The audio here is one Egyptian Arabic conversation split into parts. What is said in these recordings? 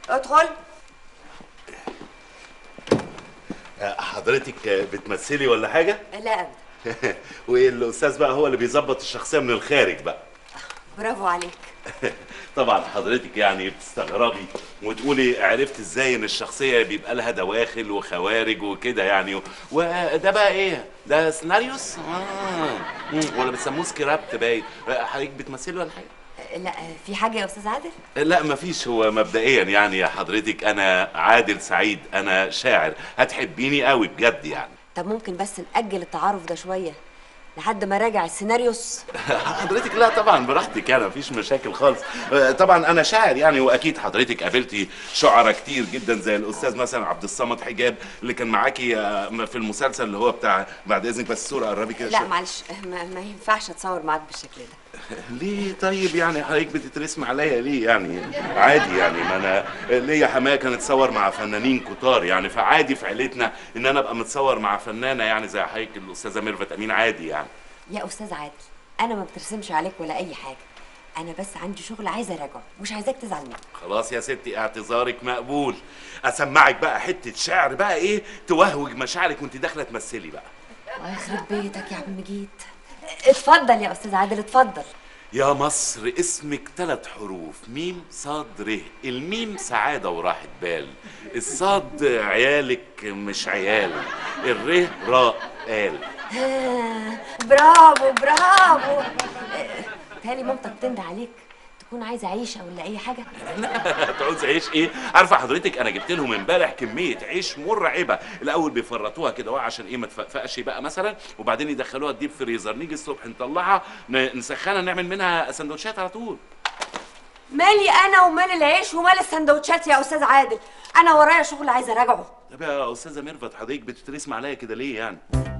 ادخل حضرتك بتمثلي ولا حاجه لا ابدا والاستاذ بقى هو اللي بيظبط الشخصيه من الخارج بقى برافو عليك طبعا حضرتك يعني بتستغربي وتقولي عرفت ازاي ان الشخصيه بيبقى لها دواخل وخوارج وكده يعني وده بقى ايه ده سيناريوس آه. مم، ولا بتسموه سكريبت باين حضرتك بتمثلي ولا حاجه لا في حاجه يا استاذ عادل لا مفيش هو مبدئيا يعني يا حضرتك انا عادل سعيد انا شاعر هتحبيني قوي بجد يعني طب ممكن بس نأجل التعارف ده شويه لحد ما راجع السيناريوس حضرتك لا طبعا براحتك انا مفيش مشاكل خالص آه، طبعا انا شاعر يعني واكيد حضرتك قابلتي شعراء كتير جدا زي الاستاذ مثلا عبد الصمد حجاب اللي كان معاكي آه، في المسلسل اللي هو بتاع بعد اذنك بس الصوره قربي كده لا شوية. معلش ما, ما ينفعش اتصور معاك بالشكل ده ليه طيب يعني حضرتك بتترسم عليا ليه يعني عادي يعني ما انا ليا حمايه كانت تصور مع فنانين كتار يعني فعادي في عيلتنا ان انا ابقى متصور مع فنانه يعني زي حضرتك الاستاذه ميرفت امين عادي يعني يا استاذ عادل انا ما بترسمش عليك ولا اي حاجه انا بس عندي شغل عايزه اراجعه مش عايزاك تزعل مني خلاص يا ستي اعتذارك مقبول اسمعك بقى حته شعر بقى ايه توهوج مشاعرك وانت داخله تمثلي بقى الله يخرب بيتك يا عم جيت اتفضل يا استاذ عادل اتفضل يا مصر اسمك ثلاث حروف ميم صاد ر الميم سعادة وراحة بال الصاد عيالك مش عيال الر راء قال آه، برافو برافو آه، تهيألي مامتك تنده عليك تكون عايزه عيشه ولا اي حاجه تعوز عيش ايه عارفه حضرتك انا جبت لهم امبارح كميه عيش مرعبه الاول بيفرطوها كده بقى عشان ايه ما تفقفقش بقى مثلا وبعدين يدخلوها الديب فريزر نيجي الصبح نطلعها ن- نسخنها نعمل منها سندوتشات على طول مالي انا ومال العيش ومال السندوتشات يا استاذ عادل انا ورايا شغل عايزه اراجعه طب يا استاذه ميرفت حضرتك بتترسم عليا كده ليه يعني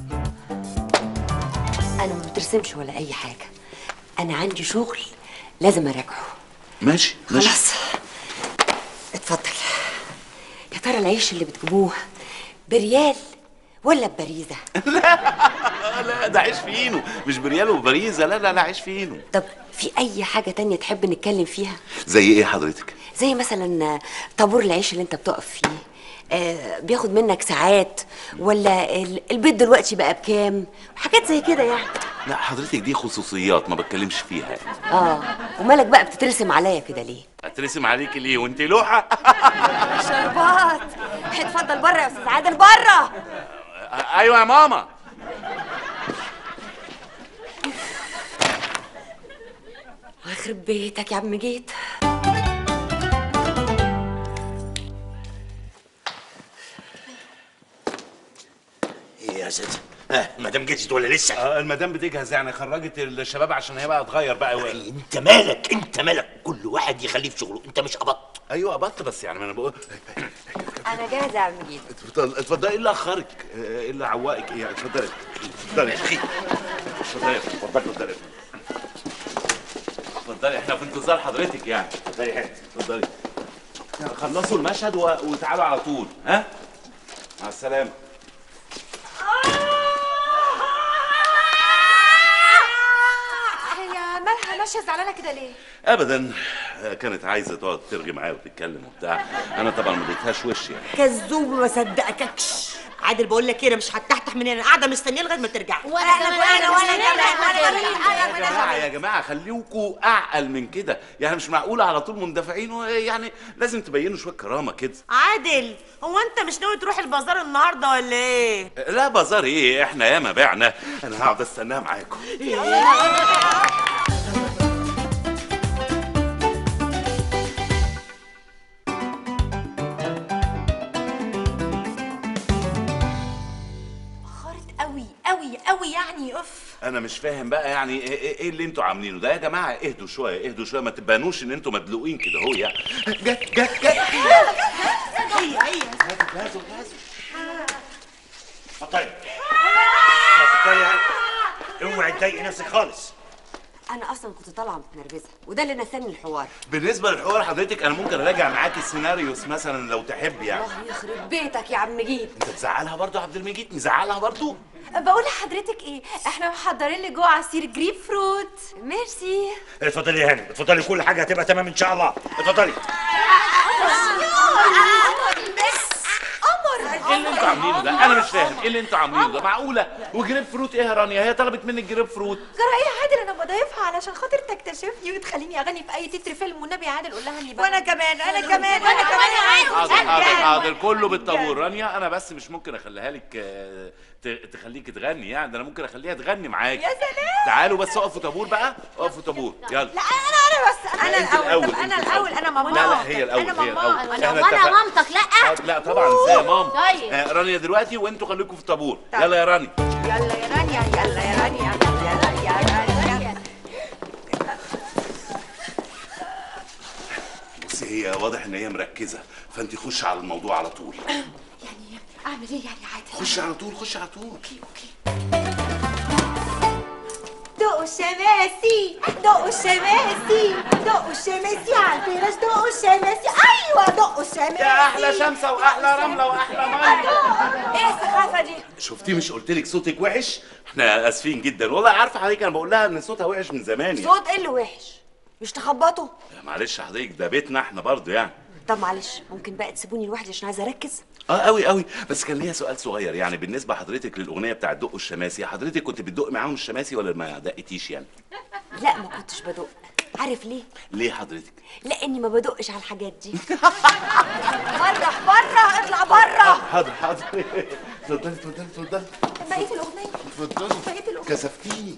انا ما بترسمش ولا اي حاجه انا عندي شغل لازم اراجعه ماشي خلاص اتفضل يا ترى العيش اللي بتجيبوه بريال ولا ببريزه لا ده عيش فينو مش بريال وبريزه لا لا لا عيش فينو طب في اي حاجه تانية تحب نتكلم فيها زي ايه حضرتك زي مثلا طابور العيش اللي انت بتقف فيه آه بياخد منك ساعات ولا ال- البيت دلوقتي بقى بكام حاجات زي كده يعني لا حضرتك دي خصوصيات ما بتكلمش فيها يعني اه ومالك بقى بتترسم عليا كده ليه اترسم عليك ليه وانت لوحه شربات اتفضل بره يا استاذ عادل بره ايوه يا ماما يخرب بيتك يا عم جيت ايه يا ست ها مدام جيتت ولا لسه آه المدام بتجهز يعني خرجت الشباب عشان هي بقى تغير بقى و... انت مالك انت مالك كل واحد يخليه في شغله انت مش قبضت ايوه قبضت بس يعني ما انا بقول انا جاهزه يا عم جيت اتفضل- اتفضلي ايه اللي اخرك آه، ايه اللي عوقك ايه اتفضلي اتفضلي اتفضلي اتفضلي اتفضلي اتفضلي احنا في انتظار حضرتك يعني اتفضلي حته اتفضلي خلصوا المشهد و... وتعالوا على طول ها مع السلامه هي مالها ماشيه زعلانه كده ليه؟ ابدا آه، كانت عايزه تقعد ترغي معايا وتتكلم وبتاع انا طبعا ما اديتهاش وش يعني كذوب ما صدقكش عادل بقول لك ايه انا مش هتحتح من هنا قاعده مستنيه لغايه ما ترجع وانا كمان انا وانا يا جماعه يا جماعه خليكوا اعقل من كده يعني مش معقوله على طول مندفعين يعني لازم تبينوا شويه كرامه كده عادل هو انت مش ناوي تروح البازار النهارده ولا ايه لا بازار ايه احنا ياما بعنا انا هقعد استناها معاكم خارت قوي قوي قوي يعني اف انا مش فاهم بقى يعني ايه, إيه إيه اللي انتوا عاملينه ده يا جماعه اهدوا شويه اهدوا شويه ما تبانوش ان انتوا مدلوقين كده اهو يعني جت جت جت هي هي جازوا جازوا اتفضلي اتفضلي اوعي تضايقي نفسك خالص انا اصلا كنت طالعه متنرفزه وده اللي نساني الحوار بالنسبه للحوار حضرتك انا ممكن اراجع معاك السيناريوس مثلا لو تحب يعني الله يخرب بيتك يا عم جيت انت تزعلها برضو يا عبد المجيد مزعلها برضو بقول لحضرتك ايه احنا محضرين لجوه عصير جريب فروت ميرسي اتفضلي يا هانم اتفضلي كل حاجه هتبقى تمام ان شاء الله اتفضلي عاملينه ده انا مش فاهم ايه اللي انتوا عاملينه ده معقوله وجريب فروت ايه يا رانيا هي طلبت منك جريب فروت جرى ايه يا عادل انا بضيفها علشان خاطر تكتشفني وتخليني اغني في اي تتر فيلم والنبي يا عادل قول لها اني بقى وانا كمان انا كمان انا كمان حاضر حاضر حاضر كله بالطابور رانيا انا بس مش ممكن اخليها لك آه، ت- تخليك تغني يعني ده انا ممكن اخليها تغني معاك يا سلام. تعالوا بس اقفوا طابور بقى اقفوا طابور يلا لا انا انا بس انا انا أنت الاول طب الأول، انا أنت الاول انا ماما لا لا هي الاول انا هي ماما الاول انا إحنا وانا اتفقنا. مامتك لا آه، لا طبعا ازاي يا ماما طيب. آه، رانيا دلوقتي وانتوا خليكم في الطابور يلا يا رانيا يلا يا رانيا يلا يا رانيا يلا يا رانيا بصي هي واضح ان هي مركزه فانت خش على الموضوع على طول يعني اعمل ايه يعني عادل خش على طول خش على طول دقوا الشماسي دقوا الشماسي دقوا الشماسي على الفراش دقوا الشماسي ايوه دقوا الشماسي يا احلى شمسه واحلى رمله واحلى ميه ايه السخافه دي شفتي مش قلت لك صوتك وحش احنا اسفين جدا والله عارفه حضرتك انا بقول لها ان صوتها وحش من زمان يعني صوت ايه اللي وحش مش تخبطوا معلش حضرتك ده بيتنا احنا برضه يعني طب معلش ممكن بقى تسيبوني لوحدي عشان عايزه اركز اه قوي قوي بس كان ليا سؤال صغير يعني بالنسبه حضرتك للاغنيه بتاعت دق الشماسي حضرتك كنت بتدق معاهم الشماسي ولا ما دقتيش يعني لا ما كنتش بدق عارف ليه ليه حضرتك لاني ما بدقش على الحاجات دي بره بره اطلع بره حاضر حاضر اتفضلي اتفضلي اتفضلي بقيه الاغنيه اتفضلي بقيه الاغنيه كسفتيني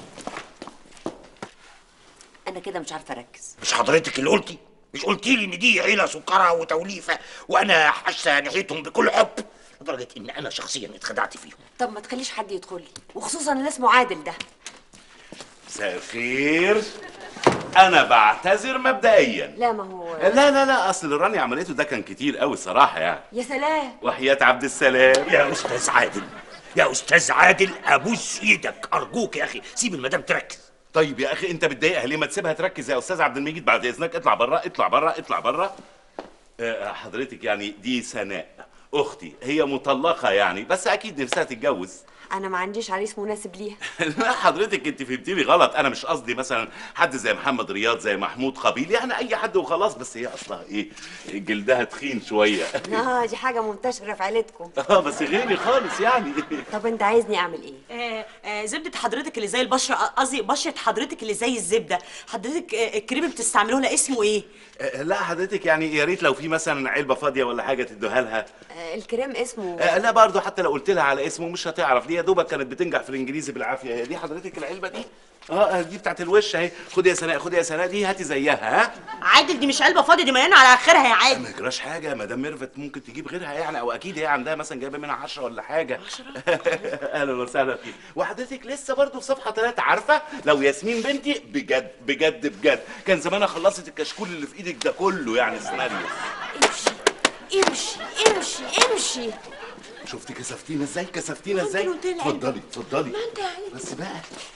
انا كده مش عارفه اركز مش حضرتك اللي قلتي مش قلتي لي ان دي عيله سكرها وتوليفه وانا حاسه ناحيتهم بكل حب لدرجه ان انا شخصيا اتخدعت فيهم طب ما تخليش حد يدخل لي وخصوصا اللي اسمه عادل ده مساء الخير انا بعتذر مبدئيا لا ما هو لا لا لا اصل اللي راني عملته ده كان كتير قوي صراحه يعني يا سلام وحياة عبد السلام يا استاذ عادل يا استاذ عادل ابوس ايدك ارجوك يا اخي سيب المدام تركز طيب يا اخي انت بتضايقها ليه ما تسيبها تركز يا استاذ عبد المجيد بعد اذنك اطلع بره اطلع بره اطلع بره آه، حضرتك يعني دي سناء اختي هي مطلقه يعني بس اكيد نفسها تتجوز انا ما عنديش عريس مناسب ليها لا حضرتك انت فهمتيني غلط انا مش قصدي مثلا حد زي محمد رياض زي محمود قبيل يعني اي حد وخلاص بس هي اصلها ايه جلدها تخين شويه اه دي حاجه منتشره في عيلتكم اه بس غيري خالص يعني طب انت عايزني اعمل ايه آه آه زبدة حضرتك اللي زي البشرة قصدي بشرة حضرتك اللي زي الزبدة حضرتك آه الكريم اللي بتستعملوه لا اسمه ايه؟ آه، لا حضرتك يعني يا ريت لو في مثلا علبه فاضيه ولا حاجه تدوها لها آه الكريم اسمه آه، لا برضه حتى لو قلت لها على اسمه مش هتعرف دي يا دوبك كانت بتنجح في الانجليزي بالعافيه هي دي حضرتك العلبه دي اه دي بتاعت الوش اهي خدي يا سناء خدي يا سناء دي هاتي زيها ها عادل دي مش علبة فاضية دي مليانة على آخرها يا عادل ما يجراش حاجه مدام ميرفت ممكن تجيب غيرها يعني او اكيد هي عندها مثلا جايبه منها 10 ولا حاجه 10 اهلا وسهلا فيك وحضرتك لسه برضه في صفحه ثلاثه عارفه لو ياسمين بنتي بجد بجد بجد كان زمانها خلصت الكشكول اللي في ايدك ده كله يعني سيناريو امشي امشي امشي امشي شفتي كسفتينا ازاي كسفتينا ازاي قلت لي اتفضلي اتفضلي بس بقى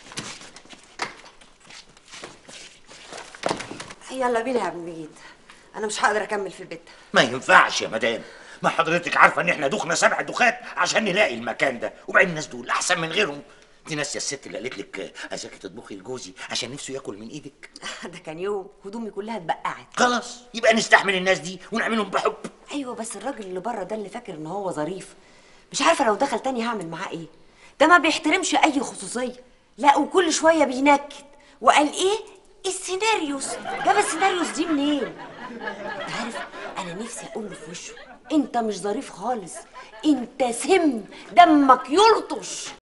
يلا بينا يا عبد المجيد انا مش هقدر اكمل في البيت ما ينفعش يا مدام ما حضرتك عارفه ان احنا دخنا سبع دخات عشان نلاقي المكان ده وبعدين الناس دول احسن من غيرهم دي ناسيه الست اللي قالت لك عايزاكي تطبخي لجوزي عشان نفسه ياكل من ايدك ده كان يوم هدومي كلها اتبقعت خلاص يبقى نستحمل الناس دي ونعملهم بحب ايوه بس الراجل اللي بره ده اللي فاكر ان هو ظريف مش عارفه لو دخل تاني هعمل معاه ايه ده ما بيحترمش اي خصوصيه لا وكل شويه بينكد وقال ايه السيناريوس جاب السيناريوس دي منين انت عارف انا نفسي اقول له في وشه انت مش ظريف خالص انت سم دمك يلطش